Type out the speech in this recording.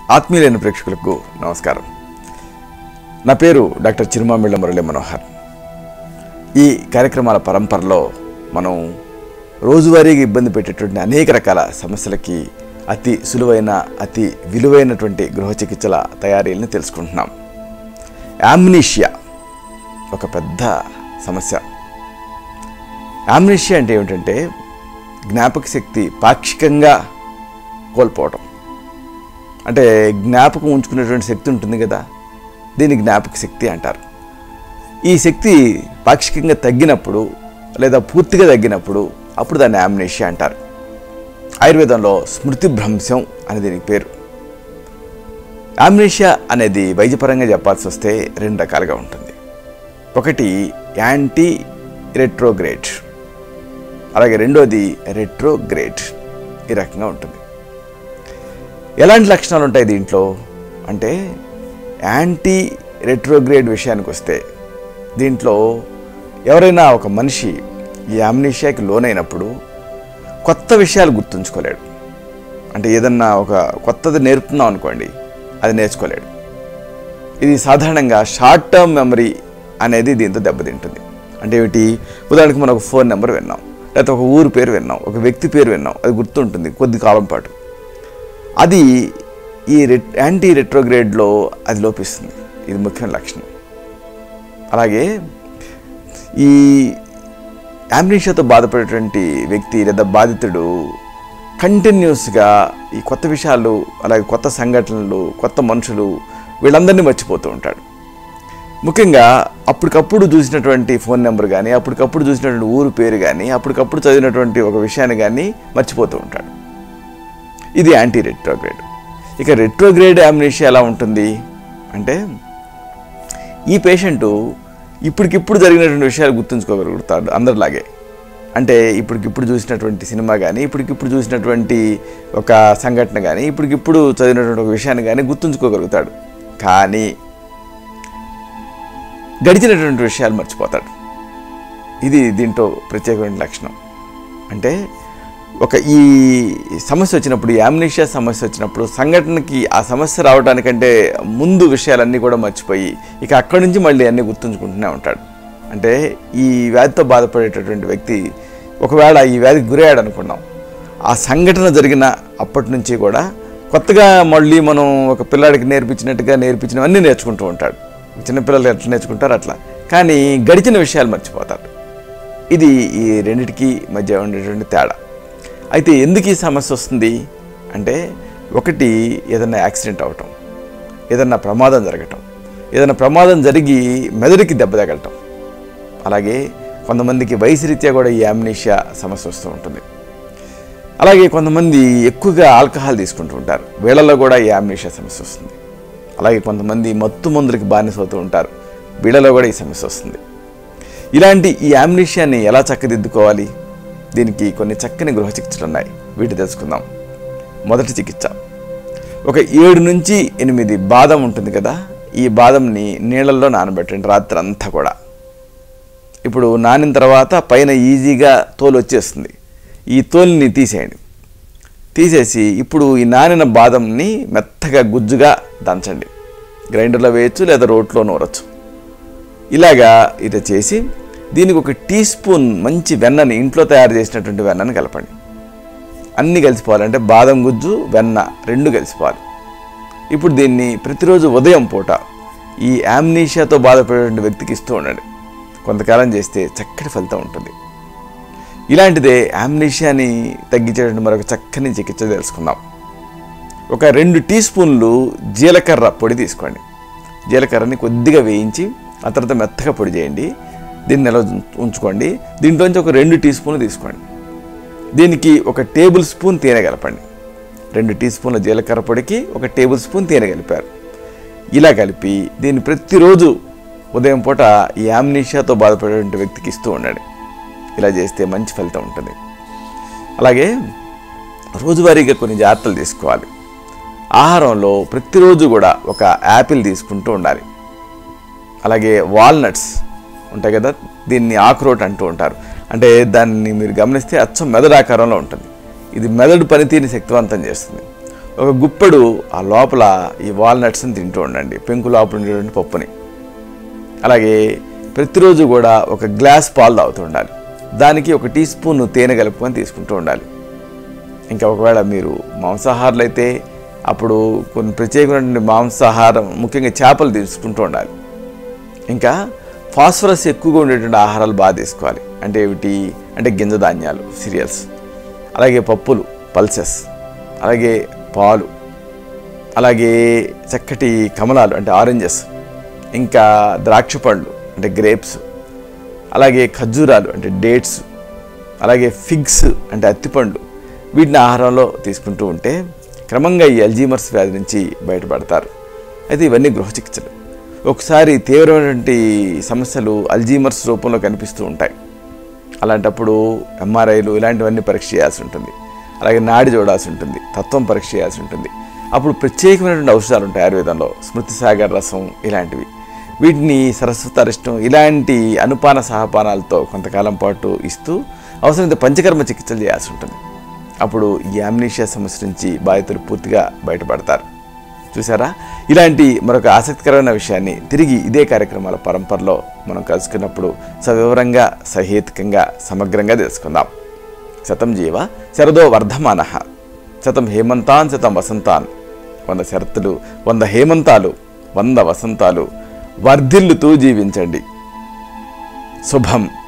ఆత్మీయులైన ప్రేక్షకులకు నమస్కారం నా పేరు డాక్టర్ చిరుమామిళ్ళ మురళీ మనోహర్ ఈ కార్యక్రమాల పరంపరలో మనం రోజువారీగా ఇబ్బంది పెట్టేటువంటి అనేక రకాల సమస్యలకి అతి సులువైన అతి విలువైనటువంటి గృహ చికిత్సల తయారీలను తెలుసుకుంటున్నాం యామ్నీషియా ఒక పెద్ద సమస్య యామ్నీషియా అంటే ఏమిటంటే జ్ఞాపక శక్తి పాక్షికంగా కోల్పోవటం అంటే జ్ఞాపకం ఉంచుకునేటువంటి శక్తి ఉంటుంది కదా దీన్ని జ్ఞాపక శక్తి అంటారు ఈ శక్తి పాక్షికంగా తగ్గినప్పుడు లేదా పూర్తిగా తగ్గినప్పుడు అప్పుడు దాన్ని యామ్నేషియా అంటారు ఆయుర్వేదంలో స్మృతి భ్రంశం అని దీనికి పేరు యామ్నేషియా అనేది వైద్యపరంగా చెప్పాల్సి వస్తే రెండు రకాలుగా ఉంటుంది ఒకటి యాంటీ రెట్రోగ్రేడ్ అలాగే రెండోది రెట్రోగ్రేడ్ ఈ రకంగా ఉంటుంది ఎలాంటి లక్షణాలు ఉంటాయి దీంట్లో అంటే యాంటీ రెట్రోగ్రేడ్ విషయానికి వస్తే దీంట్లో ఎవరైనా ఒక మనిషి ఈ అమ్నీషియాకి లోనైనప్పుడు కొత్త విషయాలు గుర్తుంచుకోలేడు అంటే ఏదన్నా ఒక కొత్తది నేర్పుతున్నాం అనుకోండి అది నేర్చుకోలేడు ఇది సాధారణంగా షార్ట్ టర్మ్ మెమరీ అనేది దీంతో దెబ్బతింటుంది అంటే ఏమిటి ఉదాహరణకు మనం ఒక ఫోన్ నెంబర్ విన్నాం లేకపోతే ఒక ఊరు పేరు విన్నాం ఒక వ్యక్తి పేరు విన్నాం అది గుర్తుంటుంది కొద్ది కాలం పాటు అది ఈ రెట్ యాంటీ రెట్రోగ్రేడ్లో అది లోపిస్తుంది ఇది ముఖ్యమైన లక్షణం అలాగే ఈ యామ్నీషియాతో బాధపడేటువంటి వ్యక్తి లేదా బాధితుడు కంటిన్యూస్గా ఈ కొత్త విషయాలు అలాగే కొత్త సంఘటనలు కొత్త మనుషులు వీళ్ళందరినీ మర్చిపోతూ ఉంటాడు ముఖ్యంగా అప్పటికప్పుడు చూసినటువంటి ఫోన్ నెంబర్ కానీ అప్పటికప్పుడు చూసినటువంటి ఊరు పేరు కానీ అప్పటికప్పుడు చదివినటువంటి ఒక విషయాన్ని కానీ మర్చిపోతూ ఉంటాడు ఇది యాంటీ రెట్రోగ్రేడ్ ఇక రెట్రోగ్రేడ్ యామ్నేషియా ఎలా ఉంటుంది అంటే ఈ పేషెంటు ఇప్పటికిప్పుడు జరిగినటువంటి విషయాలు గుర్తుంచుకోగలుగుతాడు అందరిలాగే అంటే ఇప్పటికిప్పుడు చూసినటువంటి సినిమా కానీ ఇప్పటికిప్పుడు చూసినటువంటి ఒక సంఘటన కానీ ఇప్పటికిప్పుడు చదివినటువంటి ఒక విషయాన్ని కానీ గుర్తుంచుకోగలుగుతాడు కానీ గడిచినటువంటి విషయాలు మర్చిపోతాడు ఇది దీంట్లో ప్రత్యేకమైన లక్షణం అంటే ఒక ఈ సమస్య వచ్చినప్పుడు ఈ యామ్నీషియా సమస్య వచ్చినప్పుడు సంఘటనకి ఆ సమస్య రావడానికంటే ముందు విషయాలన్నీ కూడా మర్చిపోయి ఇక అక్కడి నుంచి మళ్ళీ అన్నీ గుర్తుంచుకుంటూనే ఉంటాడు అంటే ఈ వ్యాధితో బాధపడేటటువంటి వ్యక్తి ఒకవేళ ఈ వ్యాధికి గురయ్యాడు అనుకున్నాం ఆ సంఘటన జరిగిన అప్పటి నుంచి కూడా కొత్తగా మళ్ళీ మనం ఒక పిల్లాడికి నేర్పించినట్టుగా నేర్పించినవన్నీ నేర్చుకుంటూ ఉంటాడు చిన్నపిల్లలు ఎట్లా నేర్చుకుంటారు అట్లా కానీ గడిచిన విషయాలు మర్చిపోతాడు ఇది ఈ రెండిటికి మధ్య ఉండేటువంటి తేడా అయితే ఎందుకు ఈ సమస్య వస్తుంది అంటే ఒకటి ఏదైనా యాక్సిడెంట్ అవటం ఏదైనా ప్రమాదం జరగటం ఏదైనా ప్రమాదం జరిగి మెదడుకి దెబ్బ తగలటం అలాగే కొంతమందికి వయసు రీత్యా కూడా ఈ యామ్నీషియా సమస్య వస్తూ ఉంటుంది అలాగే కొంతమంది ఎక్కువగా ఆల్కహాల్ తీసుకుంటూ ఉంటారు వీళ్ళల్లో కూడా ఈ యామ్నీషియా సమస్య వస్తుంది అలాగే కొంతమంది మత్తు మందులకి బానిస అవుతూ ఉంటారు వీళ్ళలో కూడా ఈ సమస్య వస్తుంది ఇలాంటి ఈ యామ్నీషియాని ఎలా చక్కదిద్దుకోవాలి దీనికి కొన్ని చక్కని గృహ చికిత్సలు ఉన్నాయి వీటి తెలుసుకుందాం మొదటి చికిత్స ఒక ఏడు నుంచి ఎనిమిది బాదం ఉంటుంది కదా ఈ బాదంని నీళ్ళల్లో నానబెట్టండి రాత్రి అంతా కూడా ఇప్పుడు నానిన తర్వాత పైన ఈజీగా తోలు వచ్చేస్తుంది ఈ తోలుని తీసేయండి తీసేసి ఇప్పుడు ఈ నానిన బాదంని మెత్తగా గుజ్జుగా దంచండి గ్రైండర్లో వేయచ్చు లేదా రోట్లో నూరచ్చు ఇలాగా ఇది చేసి దీనికి ఒక టీ స్పూన్ మంచి వెన్నని ఇంట్లో తయారు చేసినటువంటి వెన్నని కలపండి అన్నీ కలిసిపోవాలి అంటే బాదం గుజ్జు వెన్న రెండు కలిసిపోవాలి ఇప్పుడు దీన్ని ప్రతిరోజు ఉదయం పూట ఈ యామ్నీషియాతో బాధపడేటువంటి వ్యక్తికి ఇస్తూ ఉండండి కొంతకాలం చేస్తే చక్కటి ఫలితం ఉంటుంది ఇలాంటిదే యామ్నీషియాని తగ్గించేటువంటి మరొక చక్కని చికిత్స తెలుసుకుందాం ఒక రెండు టీ స్పూన్లు జీలకర్ర పొడి తీసుకోండి జీలకర్రని కొద్దిగా వేయించి ఆ తర్వాత మెత్తగా పొడి చేయండి దీన్ని నిల్వ ఉంచుకోండి దీంట్లోంచి ఒక రెండు టీ స్పూన్లు తీసుకోండి దీనికి ఒక టేబుల్ స్పూన్ తేనె కలపండి రెండు టీ స్పూన్ల జీలకర్ర పొడికి ఒక టేబుల్ స్పూన్ తేనె కలిపారు ఇలా కలిపి దీన్ని ప్రతిరోజు ఉదయం పూట ఈ యామ్నీషియాతో బాధపడేటువంటి వ్యక్తికి ఇస్తూ ఉండండి ఇలా చేస్తే మంచి ఫలితం ఉంటుంది అలాగే రోజువారీగా కొన్ని జాగ్రత్తలు తీసుకోవాలి ఆహారంలో ప్రతిరోజు కూడా ఒక యాపిల్ తీసుకుంటూ ఉండాలి అలాగే వాల్నట్స్ ఉంటాయి కదా దీన్ని ఆక్రోట్ అంటూ ఉంటారు అంటే దాన్ని మీరు గమనిస్తే అచ్చం మెదడు ఆకారంలో ఉంటుంది ఇది మెదడు పనితీరుని శక్తివంతం చేస్తుంది ఒక గుప్పెడు ఆ లోపల ఈ వాల్నట్స్ని తింటూ ఉండండి పెంకు లోపల ఉండేటువంటి పప్పుని అలాగే ప్రతిరోజు కూడా ఒక గ్లాస్ పాలు తాగుతూ ఉండాలి దానికి ఒక టీ స్పూన్ తేనె కలుపుకొని తీసుకుంటూ ఉండాలి ఇంకా ఒకవేళ మీరు మాంసాహారులు అయితే అప్పుడు కొన్ని ప్రత్యేకమైనటువంటి మాంసాహారం ముఖ్యంగా చేపలు తీసుకుంటూ ఉండాలి ఇంకా ఫాస్ఫరస్ ఎక్కువగా ఉండేటువంటి ఆహారాలు బాగా తీసుకోవాలి అంటే ఏమిటి అంటే గింజ ధాన్యాలు సీరియల్స్ అలాగే పప్పులు పల్సెస్ అలాగే పాలు అలాగే చక్కటి కమలాలు అంటే ఆరెంజెస్ ఇంకా ద్రాక్ష పండ్లు అంటే గ్రేప్స్ అలాగే ఖర్జూరాలు అంటే డేట్స్ అలాగే ఫిగ్స్ అంటే అత్తిపండ్లు వీటిని ఆహారంలో తీసుకుంటూ ఉంటే క్రమంగా ఈ అల్జీమర్స్ వ్యాధి నుంచి బయటపడతారు అయితే ఇవన్నీ గృహ చికిత్సలు ఒకసారి తీవ్రమైనటువంటి సమస్యలు అల్జీమర్స్ రూపంలో కనిపిస్తూ ఉంటాయి అలాంటప్పుడు ఎంఆర్ఐలు ఇలాంటివన్నీ పరీక్ష చేయాల్సి ఉంటుంది అలాగే నాడి చూడాల్సి ఉంటుంది తత్వం పరీక్ష చేయాల్సి ఉంటుంది అప్పుడు ప్రత్యేకమైనటువంటి ఔషధాలు ఉంటాయి ఆయుర్వేదంలో స్మృతి సాగర్ రసం ఇలాంటివి వీటిని సరస్వతారిష్టం ఇలాంటి అనుపాన సహపానాలతో కొంతకాలం పాటు ఇస్తూ అవసరమైతే పంచకర్మ చికిత్సలు చేయాల్సి ఉంటుంది అప్పుడు ఈ యామ్నీషియా సమస్య నుంచి బాధితులు పూర్తిగా బయటపడతారు చూసారా ఇలాంటి మరొక ఆసక్తికరమైన విషయాన్ని తిరిగి ఇదే కార్యక్రమాల పరంపరలో మనం కలుసుకున్నప్పుడు సవివరంగా సహేతుకంగా సమగ్రంగా తెలుసుకుందాం శతం జీవ శరదో వర్ధమాన శతం హేమంతాన్ శతం వసంతాన్ వంద శరత్తులు వంద హేమంతాలు వంద వసంతాలు వర్ధిల్లుతూ జీవించండి శుభం